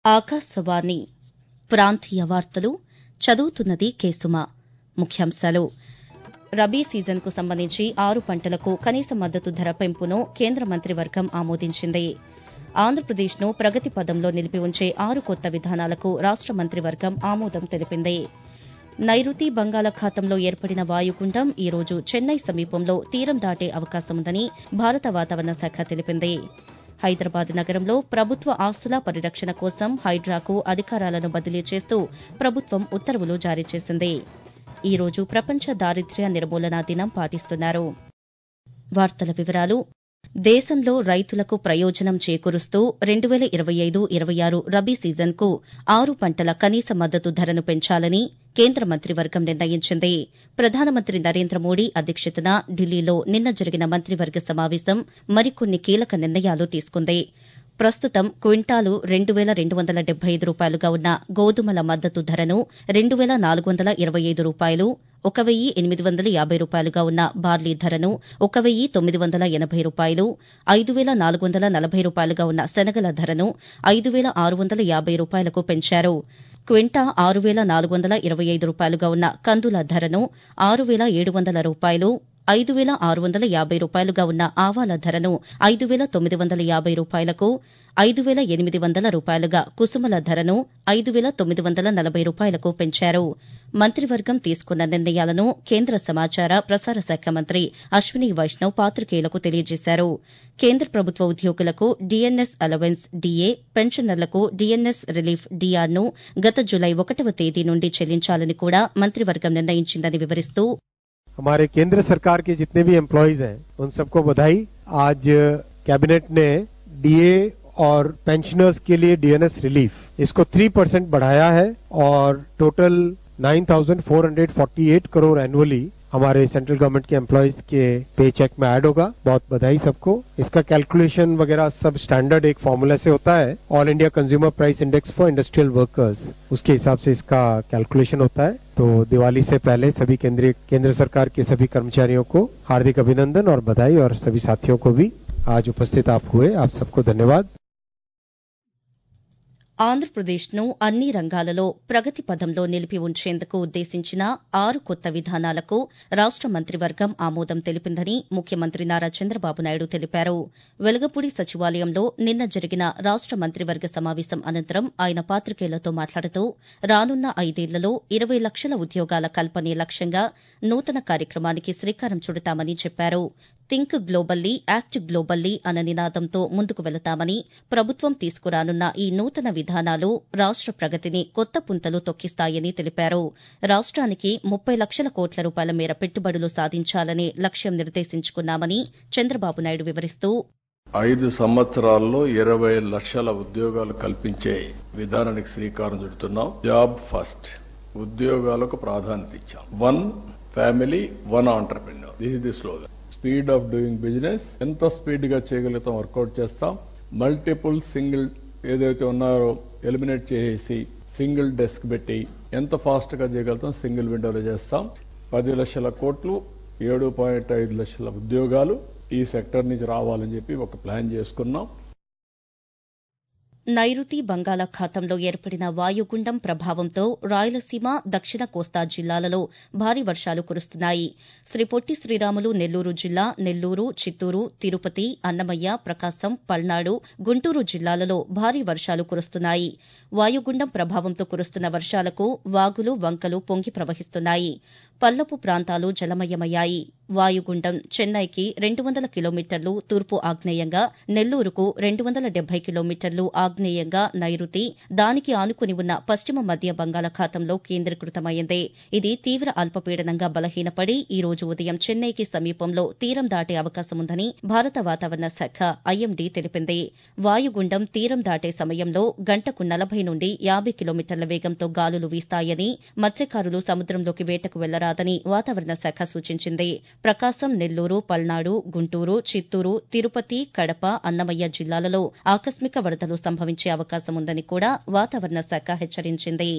ఆకాశవాణి ప్రాంతీయ వార్తలు చదువుతున్నది కేసుమ ముఖ్యాంశాలు రబీ సీజన్కు సంబంధించి ఆరు పంటలకు కనీస మద్దతు ధర పెంపును కేంద్ర మంత్రివర్గం ఆమోదించింది ఆంధ్రప్రదేశ్ను ప్రగతి పదంలో నిలిపి ఉంచే ఆరు కొత్త విధానాలకు రాష్ట మంత్రివర్గం ఆమోదం తెలిపింది నైరుతి బంగాళాఖాతంలో ఏర్పడిన వాయుగుండం ఈ రోజు చెన్నై సమీపంలో తీరం దాటే అవకాశముందని భారత వాతావరణ శాఖ తెలిపింది హైదరాబాద్ నగరంలో ప్రభుత్వ ఆస్తుల పరిరక్షణ కోసం హైడ్రాకు అధికారాలను బదిలీ చేస్తూ ప్రభుత్వం ఉత్తర్వులు జారీ చేసింది ఈ రోజు ప్రపంచ దారిద్ర్య నిర్మూలన దినం పాటిస్తున్నారు వార్తల వివరాలు దేశంలో రైతులకు ప్రయోజనం చేకూరుస్తూ రెండు వేల ఇరవై ఐదు ఇరవై ఆరు రబీ సీజన్కు ఆరు పంటల కనీస మద్దతు ధరను పెంచాలని కేంద్ర మంత్రివర్గం నిర్ణయించింది ప్రధానమంత్రి నరేంద్ర మోదీ అధ్యక్షతన ఢిల్లీలో నిన్న జరిగిన మంత్రివర్గ సమావేశం మరికొన్ని కీలక నిర్ణయాలు తీసుకుంది ప్రస్తుతం క్వింటాలు రెండు వేల రెండు వందల డెబ్బై ఐదు రూపాయలుగా ఉన్న గోధుమల మద్దతు ధరను రెండు వేల నాలుగు వందల ఇరవై ఐదు రూపాయలు ఒక వెయ్యి ఎనిమిది వందల యాబై రూపాయలుగా ఉన్న బార్లీ ధరను ఒక వెయ్యి తొమ్మిది వందల ఎనబై రూపాయలు ఐదు వేల నాలుగు వందల నలభై రూపాయలుగా ఉన్న శనగల ధరను ఐదు వేల ఆరు వందల యాబై రూపాయలకు పెంచారు క్వింటా ఆరు వేల నాలుగు వందల ఇరవై ఐదు రూపాయలుగా ఉన్న కందుల ధరను ఆరు వేల ఏడు వందల రూపాయలు ఐదు వేల ఆరు వందల యాబై రూపాయలుగా ఉన్న ఆవాల ధరను ఐదు వేల తొమ్మిది వందల యాబై రూపాయలకు ఐదు వేల ఎనిమిది వందల రూపాయలుగా కుసుమల ధరను ఐదు వేల తొమ్మిది వందల నలభై రూపాయలకు పెంచారు మంత్రివర్గం తీసుకున్న నిర్ణయాలను కేంద్ర సమాచార ప్రసార శాఖ మంత్రి అశ్విని వైష్ణవ్ పాతికేయులకు తెలియజేశారు కేంద్ర ప్రభుత్వ ఉద్యోగులకు డీఎన్ఎస్ అలవెన్స్ డీఏ పెన్షనర్లకు డీఎన్ఎస్ రిలీఫ్ డీఆర్ను గత జులై ఒకటవ తేదీ నుండి చెల్లించాలని కూడా మంత్రివర్గం నిర్ణయించిందని వివరిస్తూ हमारे केंद्र सरकार के जितने भी एम्प्लॉयज हैं उन सबको बधाई आज कैबिनेट ने डीए और पेंशनर्स के लिए डीएनएस रिलीफ इसको थ्री परसेंट बढ़ाया है और टोटल 9,448 करोड़ एनुअली हमारे सेंट्रल गवर्नमेंट के एम्प्लॉयज के पे चेक में ऐड होगा बहुत बधाई सबको इसका कैलकुलेशन वगैरह सब स्टैंडर्ड एक फॉर्मूला से होता है all India consumer price index for industrial workers उसके हिसाब से इसका कैलकुलेशन होता है तो दिवाली से पहले सभी केंद्रीय केंद्र सरकार के सभी कर्मचारियों को हार्दिक अभिनंदन और बधाई और सभी साथियों को भी आज उपस्थित आप हुए आप सबको धन्यवाद ఆంధ్రప్రదేశ్ను అన్ని రంగాలలో ప్రగతి పదంలో నిలిపి ఉంచేందుకు ఉద్దేశించిన ఆరు కొత్త విధానాలకు రాష్ట మంత్రివర్గం ఆమోదం తెలిపిందని ముఖ్యమంత్రి నారా చంద్రబాబు నాయుడు తెలిపారు వెలగపూడి సచివాలయంలో నిన్న జరిగిన రాష్ట మంత్రివర్గ సమావేశం అనంతరం ఆయన పాతికేయులతో మాట్లాడుతూ రానున్న ఐదేళ్లలో ఇరవై లక్షల ఉద్యోగాల కల్పనే లక్ష్యంగా నూతన కార్యక్రమానికి శ్రీకారం చుడతామని చెప్పారు థింక్ గ్లోబల్లీ యాక్ట్ గ్లోబల్లీ అన్న నినాదంతో ముందుకు వెళతామని ప్రభుత్వం తీసుకురానున్న ఈ నూతన విధానాలు రాష్ట ప్రగతిని కొత్త పుంతలు తొక్కిస్తాయని తెలిపారు రాష్ట్రానికి ముప్పై లక్షల కోట్ల రూపాయల మేర పెట్టుబడులు సాధించాలనే లక్ష్యం నిర్దేశించుకున్నామని చంద్రబాబు నాయుడు వివరిస్తూ ఐదు సంవత్సరాల్లో ఇరవై లక్షల ఉద్యోగాలు కల్పించే విధానానికి శ్రీకారం చుడుతున్నాం జాబ్ ఫస్ట్ ఉద్యోగాలకు ప్రాధాన్యత ఇచ్చాం one family one entrepreneur this is the slogan speed of doing business ఎంత స్పీడ్ గా చేయగలుగుతాం వర్కౌట్ చేస్తాం మల్టిపుల్ సింగిల్ ఏదైతే ఉన్నారో ఎలిమినేట్ చేసేసి సింగిల్ డెస్క్ పెట్టి ఎంత ఫాస్ట్ గా చేయగలుగుతాం సింగిల్ విండోలో చేస్తాం పది లక్షల కోట్లు ఏడు పాయింట్ ఐదు లక్షల ఉద్యోగాలు ఈ సెక్టర్ నుంచి రావాలని చెప్పి ఒక ప్లాన్ చేసుకున్నాం నైరుతి బంగాళాఖాతంలో ఏర్పడిన వాయుగుండం ప్రభావంతో రాయలసీమ దక్షిణ కోస్తా జిల్లాలలో భారీ వర్షాలు కురుస్తున్నాయి శ్రీ పొట్టి శ్రీరాములు నెల్లూరు జిల్లా నెల్లూరు చిత్తూరు తిరుపతి అన్నమయ్య ప్రకాశం పల్నాడు గుంటూరు జిల్లాలలో భారీ వర్షాలు కురుస్తున్నాయి వాయుగుండం ప్రభావంతో కురుస్తున్న వర్షాలకు వాగులు వంకలు పొంగి ప్రవహిస్తున్నాయి పల్లపు ప్రాంతాలు జలమయమయ్యాయి వాయుగుండం చెన్నైకి రెండు వందల కిలోమీటర్లు తూర్పు ఆగ్నేయంగా నెల్లూరుకు రెండు వందల డెబ్బై కిలోమీటర్లు ఆగ్నేయంగా నైరుతి దానికి ఆనుకుని ఉన్న పశ్చిమ మధ్య బంగాళాఖాతంలో కేంద్రీకృతమైంది ఇది తీవ్ర అల్పపీడనంగా బలహీనపడి ఈ రోజు ఉదయం చెన్నైకి సమీపంలో తీరం దాటే అవకాశముందని భారత వాతావరణ శాఖ ఐఎండీ తెలిపింది వాయుగుండం తీరం దాటే సమయంలో గంటకు నలభై నుండి యాబై కిలోమీటర్ల వేగంతో గాలులు వీస్తాయని మత్స్యకారులు సముద్రంలోకి వేటకు వెళ్లరాదని వాతావరణ శాఖ సూచించింది ప్రకాశం నెల్లూరు పల్నాడు గుంటూరు చిత్తూరు తిరుపతి కడప అన్నమయ్య జిల్లాలలో ఆకస్మిక వరదలు సంభవించే అవకాశముందని కూడా వాతావరణ శాఖ హెచ్చరించింది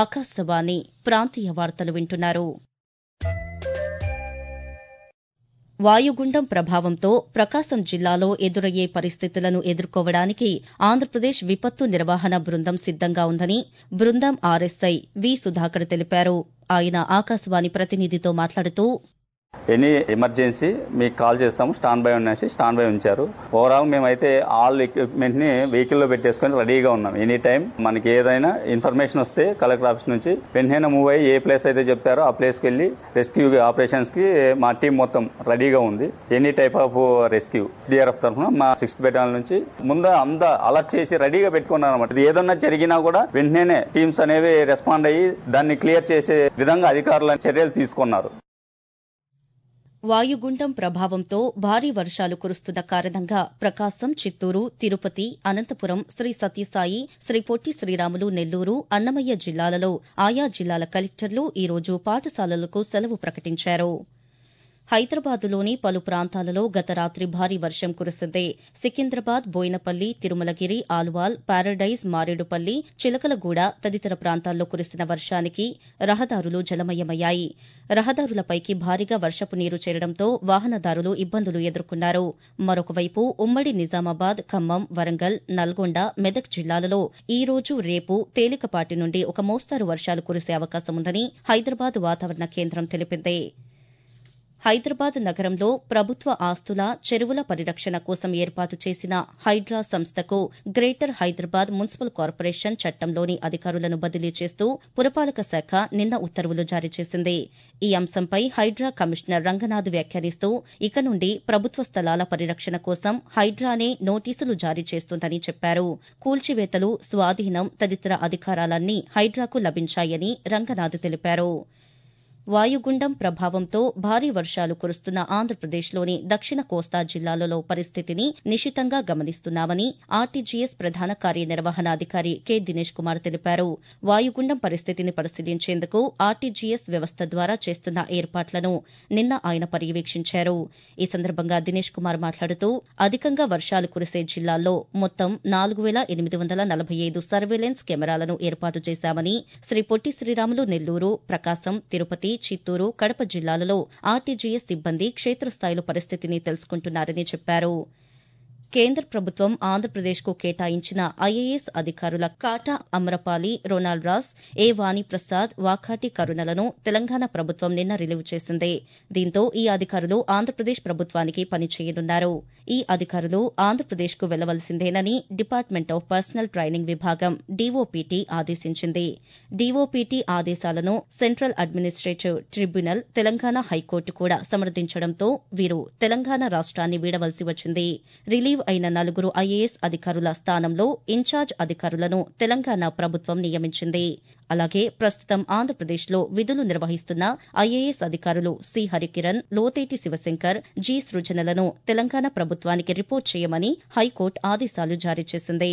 ఆకాశవాణి ప్రాంతీయ వార్తలు వింటున్నారు వాయుగుండం ప్రభావంతో ప్రకాశం జిల్లాలో ఎదురయ్యే పరిస్థితులను ఎదుర్కోవడానికి ఆంధ్రప్రదేశ్ విపత్తు నిర్వహణ బృందం సిద్దంగా ఉందని బృందం ఆర్ఎస్ఐ వి సుధాకర్ తెలిపారు ఆయన ఆకాశవాణి ప్రతినిధితో మాట్లాడుతూ ఎనీ ఎమర్జెన్సీ మీకు కాల్ చేస్తాము స్టాండ్ బై ఉన్నసి స్టాండ్ బై ఉంచారు ఓవరాల్ మేమైతే ఆల్ ఎక్విప్మెంట్ ని వెహికల్ లో పెట్టేసుకొని రెడీగా ఉన్నాం ఎనీ టైం మనకి ఏదైనా ఇన్ఫర్మేషన్ వస్తే కలెక్టర్ ఆఫీస్ నుంచి వెంటనే మూవ్ అయ్యి ఏ ప్లేస్ అయితే చెప్పారో ఆ ప్లేస్ కి వెళ్ళి రెస్క్యూ ఆపరేషన్స్ కి మా టీం మొత్తం రెడీగా ఉంది any type of rescue DRF తరఫున మా సిక్స్త్ బెటాలియన్ నుంచి ముందు అంత అలర్ట్ చేసి రెడీగా పెట్టుకున్నారు అనమాట ఇది ఏదన్నా జరిగినా కూడా వెంటనే టీమ్స్ అనేవి రెస్పాండ్ అయ్యి దాన్ని క్లియర్ చేసే విధంగా అధికారుల చర్యలు తీసుకున్నారు వాయుగుండం ప్రభావంతో భారీ వర్షాలు కురుస్తున్న కారణంగా ప్రకాశం చిత్తూరు తిరుపతి అనంతపురం శ్రీ సత్యసాయి శ్రీ పొట్టి శ్రీరాములు నెల్లూరు అన్నమయ్య జిల్లాలలో ఆయా జిల్లాల కలెక్టర్లు ఈ రోజు పాఠశాలలకు సెలవు ప్రకటించారు హైదరాబాద్లోని పలు ప్రాంతాలలో గత రాత్రి భారీ వర్షం కురిసింది సికింద్రాబాద్ బోయినపల్లి తిరుమలగిరి ఆల్వాల్ పారడైజ్ మారేడుపల్లి చిలకలగూడ తదితర ప్రాంతాల్లో కురిసిన వర్షానికి రహదారులు జలమయమయ్యాయి రహదారులపైకి భారీగా వర్షపు నీరు చేరడంతో వాహనదారులు ఇబ్బందులు ఎదుర్కొన్నారు మరొకవైపు ఉమ్మడి నిజామాబాద్ ఖమ్మం వరంగల్ నల్గొండ మెదక్ జిల్లాలలో ఈ రోజు రేపు తేలికపాటి నుండి ఒక మోస్తారు వర్షాలు కురిసే అవకాశముందని హైదరాబాద్ వాతావరణ కేంద్రం తెలిపింది హైదరాబాద్ నగరంలో ప్రభుత్వ ఆస్తుల చెరువుల పరిరక్షణ కోసం ఏర్పాటు చేసిన హైడ్రా సంస్థకు గ్రేటర్ హైదరాబాద్ మున్సిపల్ కార్పొరేషన్ చట్టంలోని అధికారులను బదిలీ చేస్తూ పురపాలక శాఖ నిన్న ఉత్తర్వులు జారీ చేసింది ఈ అంశంపై హైడ్రా కమిషనర్ రంగనాథ్ వ్యాఖ్యానిస్తూ ఇక నుండి ప్రభుత్వ స్థలాల పరిరక్షణ కోసం హైడ్రానే నోటీసులు జారీ చేస్తుందని చెప్పారు కూల్చివేతలు స్వాధీనం తదితర అధికారాలన్నీ హైడ్రాకు లభించాయని రంగనాథ్ తెలిపారు వాయుగుండం ప్రభావంతో భారీ వర్షాలు కురుస్తున్న ఆంధ్రప్రదేశ్లోని దక్షిణ కోస్తా జిల్లాలలో పరిస్థితిని నిశితంగా గమనిస్తున్నామని ఆర్టీజీఎస్ ప్రధాన కార్యనిర్వహణాధికారి కె దినేష్ కుమార్ తెలిపారు వాయుగుండం పరిస్థితిని పరిశీలించేందుకు ఆర్టీజీఎస్ వ్యవస్థ ద్వారా చేస్తున్న ఏర్పాట్లను నిన్న ఆయన పర్యవేక్షించారు ఈ సందర్భంగా దినేష్ కుమార్ మాట్లాడుతూ అధికంగా వర్షాలు కురిసే జిల్లాల్లో మొత్తం నాలుగు వేల ఎనిమిది వందల నలభై ఐదు సర్వేలెన్స్ కెమెరాలను ఏర్పాటు చేశామని శ్రీ పొట్టి శ్రీరాములు నెల్లూరు ప్రకాశం తిరుపతి చిత్తూరు కడప జిల్లాలలో ఆర్టీజీఎస్ సిబ్బంది క్షేత్రస్థాయిలో పరిస్థితిని తెలుసుకుంటున్నారని చెప్పారు కేంద్ర ప్రభుత్వం ఆంధ్రప్రదేశ్కు కేటాయించిన ఐఏఎస్ అధికారుల Kata Amrapali Ronald Ross A Vaniprasad Vakati కరుణలను తెలంగాణ ప్రభుత్వం నిన్న రిలీవ్ చేసింది దీంతో ఈ అధికారులు ఆంధ్రప్రదేశ్ ప్రభుత్వానికి పనిచేయనున్నారు ఈ అధికారులు ఆంధ్రప్రదేశ్కు వెళ్లవలసిందేనని డిపార్ట్మెంట్ ఆఫ్ పర్సనల్ ట్రైనింగ్ విభాగం డీఓపీటీ ఆదేశించింది డీఓపీటీ ఆదేశాలను central administrative tribunal Telangana high court కూడా సమర్థించడంతో వీరు తెలంగాణ రాష్ట్రాన్ని వీడవలసి వచ్చింది రిలీవ్ అయిన నలుగురు ఐఏఎస్ అధికారుల స్థానంలో ఇన్ఛార్జ్ అధికారులను తెలంగాణ ప్రభుత్వం నియమించింది అలాగే ప్రస్తుతం ఆంధ్రప్రదేశ్లో విధులు నిర్వహిస్తున్న ఐఏఎస్ అధికారులు సి హరికిరణ్ లోతేటి శివశంకర్ జి సృజనలను తెలంగాణ ప్రభుత్వానికి రిపోర్ట్ చేయమని హైకోర్టు ఆదేశాలు జారీ చేసింది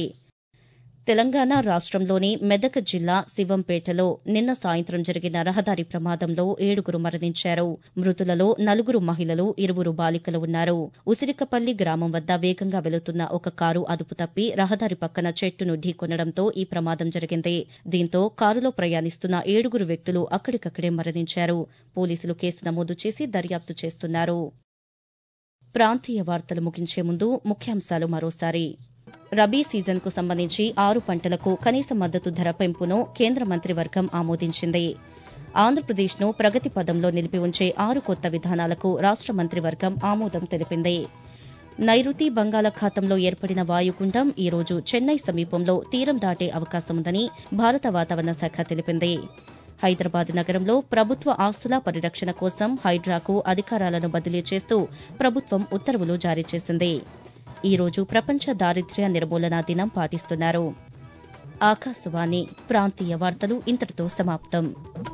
తెలంగాణ రాష్ట్రంలోని మెదక్ జిల్లా శివంపేటలో నిన్న సాయంత్రం జరిగిన రహదారి ప్రమాదంలో ఏడుగురు మరణించారు మృతులలో నలుగురు మహిళలు ఇరువురు బాలికలు ఉన్నారు ఉసిరికపల్లి గ్రామం వద్ద వేగంగా వెళుతున్న ఒక కారు అదుపు తప్పి రహదారి పక్కన చెట్టును ఢీకొనడంతో ఈ ప్రమాదం జరిగింది దీంతో కారులో ప్రయాణిస్తున్న ఏడుగురు వ్యక్తులు అక్కడికక్కడే మరణించారు పోలీసులు కేసు నమోదు చేసి దర్యాప్తు చేస్తున్నారు ప్రాంతీయ వార్తలు ముగించే ముందు ముఖ్యాంశాలు మరోసారి రబీ సీజన్కు సంబంధించి ఆరు పంటలకు కనీస మద్దతు ధర పెంపును కేంద్ర మంత్రివర్గం ఆమోదించింది ఆంధ్రప్రదేశ్ను ప్రగతి పదంలో నిలిపి ఉంచే ఆరు కొత్త విధానాలకు రాష్ట మంత్రివర్గం ఆమోదం తెలిపింది నైరుతి బంగాళాఖాతంలో ఏర్పడిన వాయుగుండం ఈ రోజు చెన్నై సమీపంలో తీరం దాటే అవకాశముందని భారత వాతావరణ శాఖ తెలిపింది హైదరాబాద్ నగరంలో ప్రభుత్వ ఆస్తుల పరిరక్షణ కోసం హైడ్రాకు అధికారాలను బదిలీ చేస్తూ ప్రభుత్వం ఉత్తర్వులు జారీ చేసింది ఈ రోజు ప్రపంచ దారిద్ర్య నిర్మూలనా దినం పాటిస్తున్నారు ఆకాశవాణి ప్రాంతీయ వార్తలు ఇంతటితో సమాప్తం